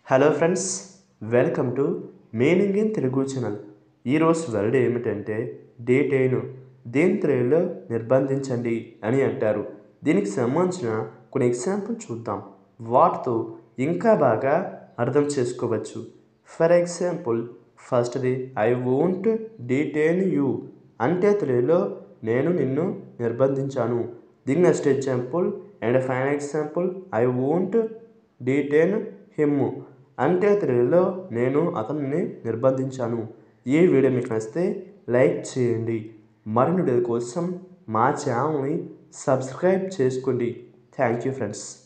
hello friends welcome to meaning in Telugu channel ఈరోజు word ఏమిటంటే detain దేని తెలుగులో నిర్బంధించండి అని అంటారు దీనికి సంబంధించిన కొన్ని ఎగ్జాంపుల్ చూద్దాం వాటితో ఇంకా బాగా అర్థం చేసుకోవచ్చు ఫర్ ఎగ్జాంపుల్ ఫస్ట్ది ఐ వోంట్ డీటైన్ యూ అంటే తెలుగులో నేను నిన్ను నిర్బంధించాను దీని next example and final example I won't detain him అంటే తెలుగులో నేను అతనిని నిర్బంధించాను ఈ వీడియో మీకు నచ్చితే లైక్ చేయండి మరిన్ని వీడియో కోసం మా ఛానల్ని సబ్స్క్రైబ్ చేసుకోండి థ్యాంక్ యూ ఫ్రెండ్స్